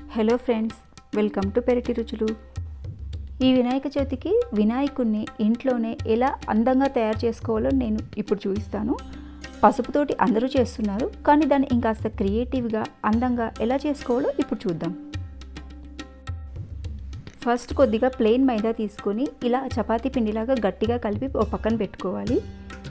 hello friends welcome to పెరటి రుచులు ఈ వినాయక చవితికి వినాయకుడిని ఇంట్లోనే ఎలా అందంగా తయారు చేసుకోవాలో నేను ఇప్పుడు చూపిస్తాను పసుపుతోటి అందరూ చేస్తున్నారు కానీ దాన్ని ఇంకాస్త క్రియేటివ్గా అందంగా ఎలా చేసుకోవాలో ఇప్పుడు చూద్దాం ఫస్ట్ కొద్దిగా ప్లెయిన్ మైదా తీసుకొని ఇలా చపాతీ పిండిలాగా గట్టిగా కలిపి ఓ పక్కన పెట్టుకోవాలి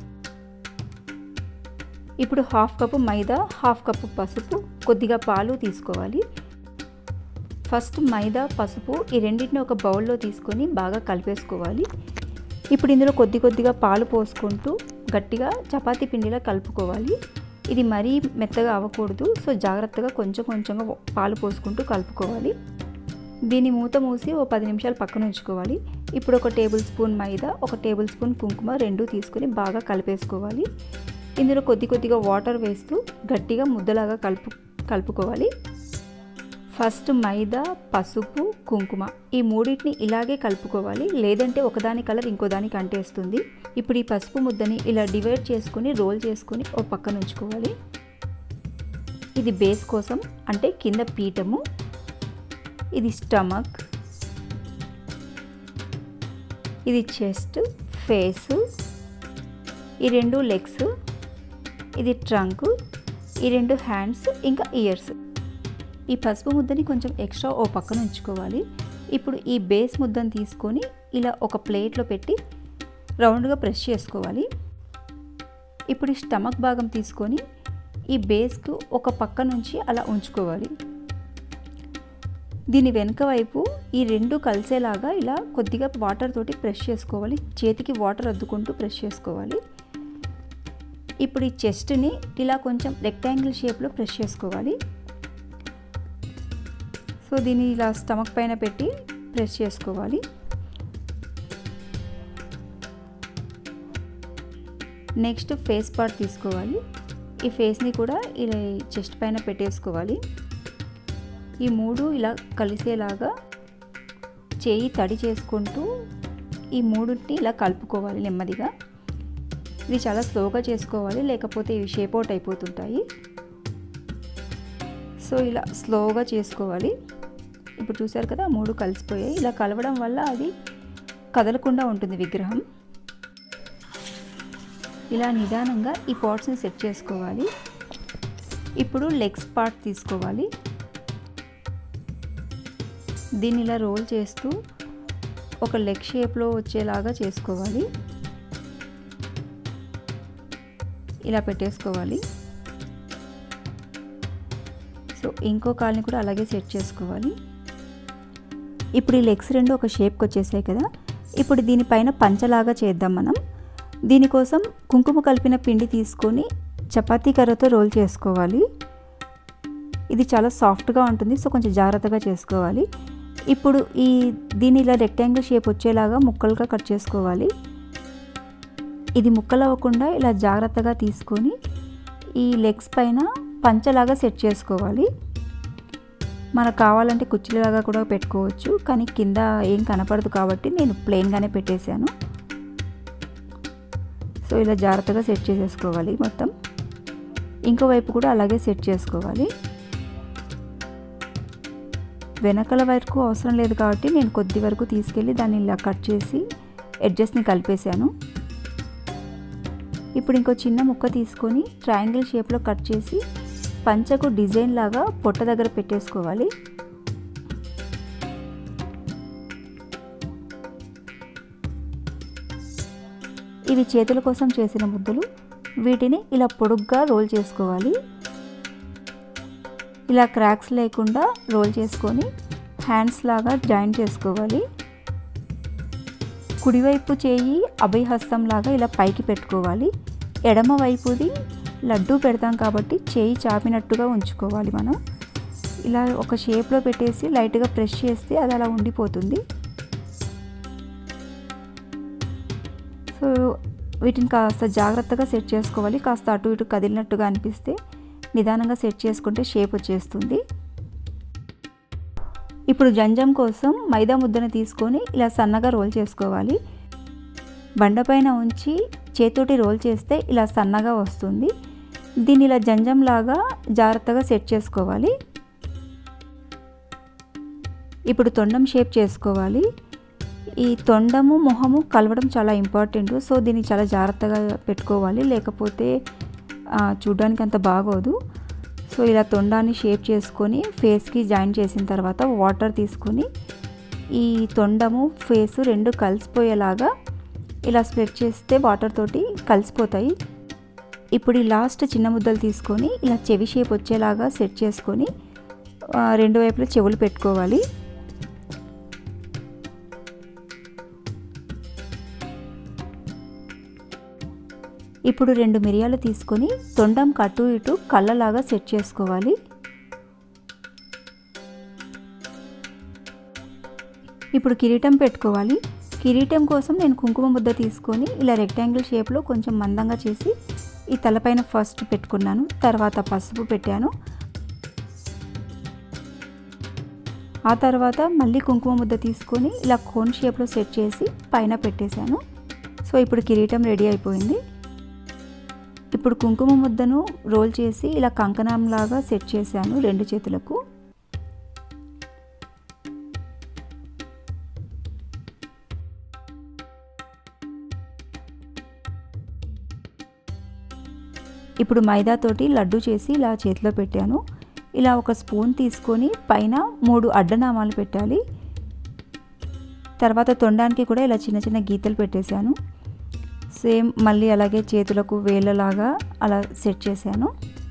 ఇప్పుడు half cup maida half cup పసుపు కొద్దిగా పాలు తీసుకోవాలి ఫస్ట్ మైదా పసుపు ఈ రెండింటిని ఒక బౌల్లో తీసుకొని బాగా కలిపేసుకోవాలి ఇప్పుడు ఇందులో కొద్ది కొద్దిగా పాలు పోసుకుంటూ గట్టిగా చపాతీ పిండిలా కలుపుకోవాలి ఇది మరీ మెత్తగా అవ్వకూడదు సో జాగ్రత్తగా కొంచెం కొంచెంగా పాలు పోసుకుంటూ కలుపుకోవాలి దీని మూత మూసి ఓ పది నిమిషాలు పక్కన ఉంచుకోవాలి ఇప్పుడు ఒక టేబుల్ స్పూన్ మైదా ఒక టేబుల్ స్పూన్ కుంకుమ రెండు తీసుకొని బాగా కలిపేసుకోవాలి ఇందులో కొద్ది కొద్దిగా వాటర్ వేస్తూ గట్టిగా ముద్దలాగా కలుపు కలుపుకోవాలి ఫస్ట్ మైదా పసుపు కుంకుమ ఈ మూడింటిని ఇలాగే కలుపుకోవాలి లేదంటే ఒకదాని కలర్ ఇంకో దానికి అంటేస్తుంది ఇప్పుడు ఈ పసుపు ముద్దని ఇలా డివైడ్ చేసుకొని రోల్ చేసుకొని ఓ పక్కన ఉంచుకోవాలి ఇది బేస్ కోసం అంటే కింద పీఠము ఇది స్టమక్ ఇది చెస్ట్ ఫేస్ ఈ రెండు లెగ్స్ ఇది ట్రంక్ ఈ రెండు హ్యాండ్స్ ఇంకా ఇయర్స్ ఈ పసుపు ముద్దని కొంచెం ఎక్స్ట్రా ఓ పక్కన ఉంచుకోవాలి ఇప్పుడు ఈ బేస్ ముద్దను తీసుకొని ఇలా ఒక ప్లేట్లో పెట్టి రౌండ్గా ప్రెస్ చేసుకోవాలి ఇప్పుడు ఈ స్టమక్ భాగం తీసుకొని ఈ బేస్కు ఒక పక్క నుంచి అలా ఉంచుకోవాలి దీని వెనుక వైపు ఈ రెండు కలిసేలాగా ఇలా కొద్దిగా వాటర్ తోటి ప్రెస్ చేసుకోవాలి చేతికి వాటర్ అద్దుకుంటూ ప్రెస్ చేసుకోవాలి ఇప్పుడు ఈ చెస్ట్ని ఇలా కొంచెం రెక్టాంగిల్ షేప్లో ప్రెస్ చేసుకోవాలి సో దీన్ని ఇలా స్టమక్ పైన పెట్టి ప్రెస్ చేసుకోవాలి నెక్స్ట్ ఫేస్ పార్ట్ తీసుకోవాలి ఈ ఫేస్ని కూడా ఇలా చెస్ట్ పైన పెట్టేసుకోవాలి ఈ మూడు ఇలా కలిసేలాగా చేయి తడి చేసుకుంటూ ఈ మూడుని ఇలా కలుపుకోవాలి నెమ్మదిగా ఇది చాలా స్లోగా చేసుకోవాలి లేకపోతే ఇవి షేప్ అవుట్ అయిపోతుంటాయి సో ఇలా స్లోగా చేసుకోవాలి ఇప్పుడు చూసారు కదా మూడు కలిసిపోయాయి ఇలా కలవడం వల్ల అది కదలకుండా ఉంటుంది విగ్రహం ఇలా నిదానంగా ఈ పార్ట్స్ని సెట్ చేసుకోవాలి ఇప్పుడు లెగ్స్ పార్ట్ తీసుకోవాలి దీన్ని ఇలా రోల్ చేస్తూ ఒక లెగ్ షేప్లో వచ్చేలాగా చేసుకోవాలి ఇలా పెట్టేసుకోవాలి సో ఇంకో కాల్ని కూడా అలాగే సెట్ చేసుకోవాలి ఇప్పుడు ఈ లెగ్స్ రెండు ఒక షేప్కి వచ్చేసాయి కదా ఇప్పుడు దీనిపైన పంచలాగా చేద్దాం మనం దీనికోసం కుంకుమ కలిపిన పిండి తీసుకొని చపాతీ కర్రతో రోల్ చేసుకోవాలి ఇది చాలా సాఫ్ట్గా ఉంటుంది సో కొంచెం జాగ్రత్తగా చేసుకోవాలి ఇప్పుడు ఈ దీని ఇలా రెక్టాంగిల్ షేప్ వచ్చేలాగా ముక్కలుగా కట్ చేసుకోవాలి ఇది ముక్కలు అవ్వకుండా ఇలా జాగ్రత్తగా తీసుకొని ఈ లెగ్స్ పైన పంచలాగా సెట్ చేసుకోవాలి మనకు కావాలంటే కుర్చీలాగా కూడా పెట్టుకోవచ్చు కానీ కింద ఏం కనపడదు కాబట్టి నేను ప్లెయిన్గానే పెట్టేశాను సో ఇలా జాగ్రత్తగా సెట్ చేసేసుకోవాలి మొత్తం ఇంకో వైపు కూడా అలాగే సెట్ చేసుకోవాలి వెనకల వరకు అవసరం లేదు కాబట్టి నేను కొద్ది వరకు తీసుకెళ్ళి దాన్ని ఇలా కట్ చేసి ఎడ్జస్ట్ని కలిపేశాను ఇప్పుడు ఇంకో చిన్న ముక్క తీసుకొని ట్రయాంగిల్ షేప్లో కట్ చేసి పంచకు డిజైన్ లాగా పొట్ట దగ్గర పెట్టేసుకోవాలి ఇవి చేతుల కోసం చేసిన ముద్దలు వీటిని ఇలా పొడుగ్గా రోల్ చేసుకోవాలి ఇలా క్రాక్స్ లేకుండా రోల్ చేసుకొని హ్యాండ్స్ లాగా జాయిన్ చేసుకోవాలి కుడివైపు చేయి అభయహస్తం లాగా ఇలా పైకి పెట్టుకోవాలి ఎడమ వైపుది లడ్డు పెడతాం కాబట్టి చేయి చాపినట్టుగా ఉంచుకోవాలి మనం ఇలా ఒక షేప్లో పెట్టేసి లైట్గా ప్రెస్ చేస్తే అది అలా ఉండిపోతుంది సో వీటిని కాస్త జాగ్రత్తగా సెట్ చేసుకోవాలి కాస్త అటు ఇటు కదిలినట్టుగా అనిపిస్తే నిదానంగా సెట్ చేసుకుంటే షేప్ వచ్చేస్తుంది ఇప్పుడు జంజం కోసం మైదా ముద్దను తీసుకొని ఇలా సన్నగా రోల్ చేసుకోవాలి బండపైన ఉంచి చేతోటి రోల్ చేస్తే ఇలా సన్నగా వస్తుంది దీన్ని ఇలా జంజంలాగా జాగ్రత్తగా సెట్ చేసుకోవాలి ఇప్పుడు తొండం షేప్ చేసుకోవాలి ఈ తొండము మొహము కలవడం చాలా ఇంపార్టెంట్ సో దీన్ని చాలా జాగ్రత్తగా పెట్టుకోవాలి లేకపోతే చూడడానికి అంత బాగోదు సో ఇలా తొండాన్ని షేప్ చేసుకొని ఫేస్కి జాయిన్ చేసిన తర్వాత వాటర్ తీసుకొని ఈ తొండము ఫేస్ రెండు కలిసిపోయేలాగా ఇలా స్ప్రెడ్ చేస్తే వాటర్ తోటి కలిసిపోతాయి ఇప్పుడు ఈ లాస్ట్ చిన్న ముద్దలు తీసుకొని ఇలా చెవి షేప్ వచ్చేలాగా సెట్ చేసుకొని రెండు వైపులా చెవులు పెట్టుకోవాలి ఇప్పుడు రెండు మిరియాలు తీసుకొని తొండం కటు ఇటు కళ్ళలాగా సెట్ చేసుకోవాలి ఇప్పుడు కిరీటం పెట్టుకోవాలి కిరీటం కోసం నేను కుంకుమ ముద్ద తీసుకొని ఇలా రెక్టాంగిల్ షేప్లో కొంచెం మందంగా చేసి ఈ తలపైన ఫస్ట్ పెట్టుకున్నాను తర్వాత పసుపు పెట్టాను ఆ తర్వాత మళ్ళీ కుంకుమ ముద్ద తీసుకొని ఇలా కోన్ షేప్లో సెట్ చేసి పైన పెట్టేశాను సో ఇప్పుడు కిరీటం రెడీ అయిపోయింది ఇప్పుడు కుంకుమ ముద్దను రోల్ చేసి ఇలా కంకణంలాగా సెట్ చేశాను రెండు చేతులకు ఇప్పుడు మైదాతోటి లడ్డు చేసి ఇలా చేతిలో పెట్టాను ఇలా ఒక స్పూన్ తీసుకొని పైన మూడు అడ్డనామాలు పెట్టాలి తర్వాత తొండానికి కూడా ఇలా చిన్న చిన్న గీతలు పెట్టేశాను సేమ్ మళ్ళీ అలాగే చేతులకు వేలలాగా అలా సెట్ చేశాను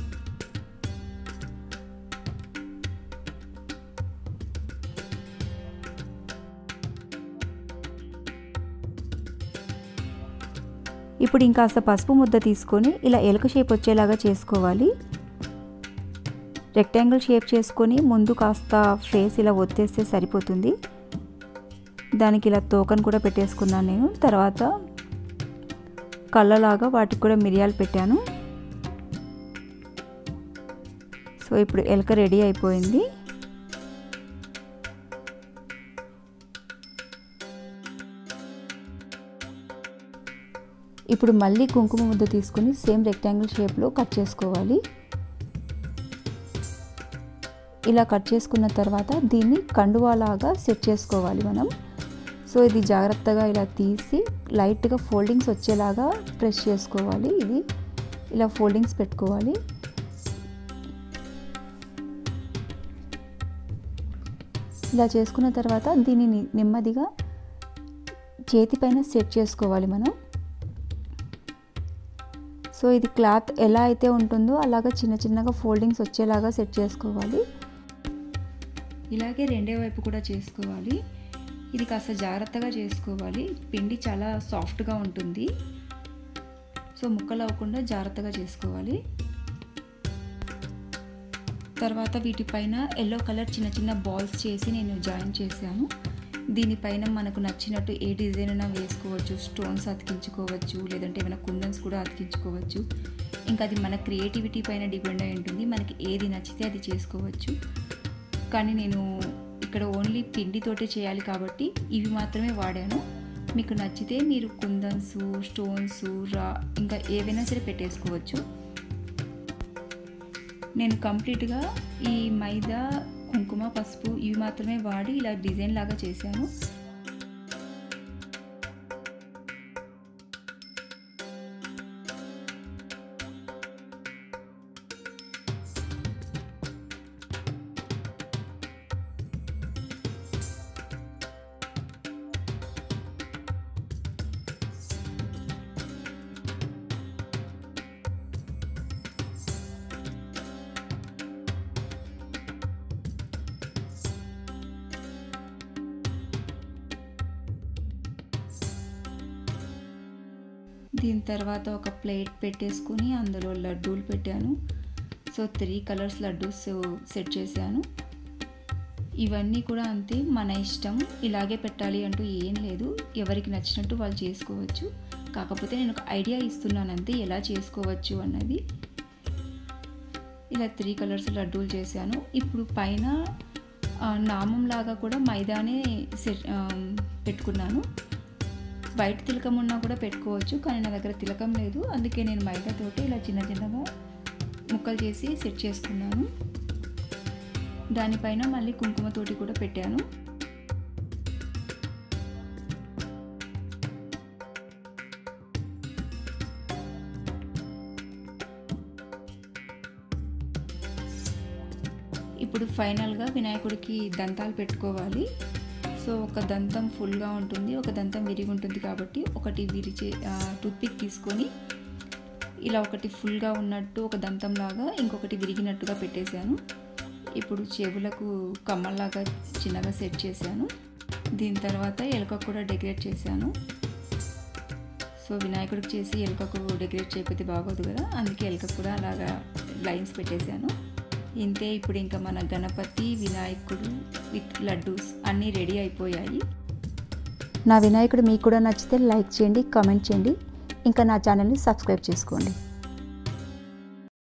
ఇప్పుడు ఇంకాస్త పసుపు ముద్ద తీసుకొని ఇలా ఎలుక షేప్ వచ్చేలాగా చేసుకోవాలి రెక్టాంగిల్ షేప్ చేసుకొని ముందు కాస్త ఫేస్ ఇలా ఒత్తేస్తే సరిపోతుంది దానికి ఇలా తోకను కూడా పెట్టేసుకున్నాను నేను తర్వాత కళ్ళలాగా వాటికి కూడా మిరియాలు పెట్టాను సో ఇప్పుడు ఎలక రెడీ అయిపోయింది ఇప్పుడు మళ్ళీ కుంకుమ ముద్ద తీసుకుని సేమ్ రెక్టాంగిల్ షేప్లో కట్ చేసుకోవాలి ఇలా కట్ చేసుకున్న తర్వాత దీన్ని కండువాలాగా సెట్ చేసుకోవాలి మనం సో ఇది జాగ్రత్తగా ఇలా తీసి లైట్గా ఫోల్డింగ్స్ వచ్చేలాగా ప్రెస్ చేసుకోవాలి ఇది ఇలా ఫోల్డింగ్స్ పెట్టుకోవాలి ఇలా చేసుకున్న తర్వాత దీనిని నెమ్మదిగా చేతిపైన సెట్ చేసుకోవాలి మనం సో ఇది క్లాత్ ఎలా అయితే ఉంటుందో అలాగా చిన్న చిన్నగా ఫోల్డింగ్స్ వచ్చేలాగా సెట్ చేసుకోవాలి ఇలాగే రెండే వైపు కూడా చేసుకోవాలి ఇది కాస్త జాగ్రత్తగా చేసుకోవాలి పిండి చాలా సాఫ్ట్గా ఉంటుంది సో ముక్కలు అవ్వకుండా జాగ్రత్తగా చేసుకోవాలి తర్వాత వీటిపైన ఎల్లో కలర్ చిన్న చిన్న బాల్స్ చేసి నేను జాయిన్ చేశాను దీనిపైన మనకు నచ్చినట్టు ఏ డిజైన్ అయినా వేసుకోవచ్చు స్టోన్స్ అతికించుకోవచ్చు లేదంటే ఏమైనా కుందన్స్ కూడా అతికించుకోవచ్చు ఇంకా అది మన క్రియేటివిటీ పైన డిపెండ్ అయి ఉంటుంది మనకి ఏది నచ్చితే అది చేసుకోవచ్చు కానీ నేను ఇక్కడ ఓన్లీ పిండితోటే చేయాలి కాబట్టి ఇవి మాత్రమే వాడాను మీకు నచ్చితే మీరు కుందన్స్ స్టోన్స్ రా ఇంకా ఏవైనా సరే పెట్టేసుకోవచ్చు నేను కంప్లీట్గా ఈ మైదా కుంకుమ పసుపు ఇవి మాత్రమే వాడి ఇలా డిజైన్ లాగా చేశాను దీని తర్వాత ఒక ప్లేట్ పెట్టేసుకుని అందులో లడ్డూలు పెట్టాను so three colours laddus set చేశాను ఇవన్నీ కూడా అంతే మన ఇష్టం ఇలాగే పెట్టాలి అంటూ ఏం లేదు ఎవరికి నచ్చినట్టు వాళ్ళు చేసుకోవచ్చు కాకపోతే నేను ఒక ఐడియా ఇస్తున్నాను అంతే ఎలా చేసుకోవచ్చు అన్నది ఇలా త్రీ కలర్స్ లడ్డూలు చేశాను ఇప్పుడు పైన నామం లాగా కూడా మైదానే సెట్ పెట్టుకున్నాను బయట తిలకం ఉన్నా కూడా పెట్టుకోవచ్చు కానీ నా దగ్గర తిలకం లేదు అందుకే నేను మైదాతోటి ఇలా చిన్న చిన్నగా ముక్కలు చేసి సెట్ చేసుకున్నాను దానిపైన మళ్ళీ కుంకుమతోటి కూడా పెట్టాను ఇప్పుడు ఫైనల్గా వినాయకుడికి దంతాలు పెట్టుకోవాలి సో ఒక దంతం ఫుల్గా ఉంటుంది ఒక దంతం విరిగి ఉంటుంది కాబట్టి ఒకటి విరిచే టూత్పిక్ తీసుకొని ఇలా ఒకటి ఫుల్గా ఉన్నట్టు ఒక దంతంలాగా ఇంకొకటి విరిగినట్టుగా పెట్టేశాను ఇప్పుడు చెవులకు కమ్మల్లాగా చిన్నగా సెట్ చేశాను దీని తర్వాత ఎలుక కూడా డెకరేట్ చేశాను సో వినాయకుడికి చేసి ఎలుకకు డెకరేట్ చేయకపోతే బాగోదు కదా అందుకే ఎలుక కూడా అలాగా లైన్స్ పెట్టేశాను ఇంతే ఇప్పుడు ఇంకా మన గణపతి వినాయకుడు విత్ లడ్డూస్ అన్నీ రెడీ అయిపోయాయి నా వినాయకుడు మీకు కూడా నచ్చితే లైక్ చేయండి కామెంట్ చేయండి ఇంకా నా ఛానల్ని సబ్స్క్రైబ్ చేసుకోండి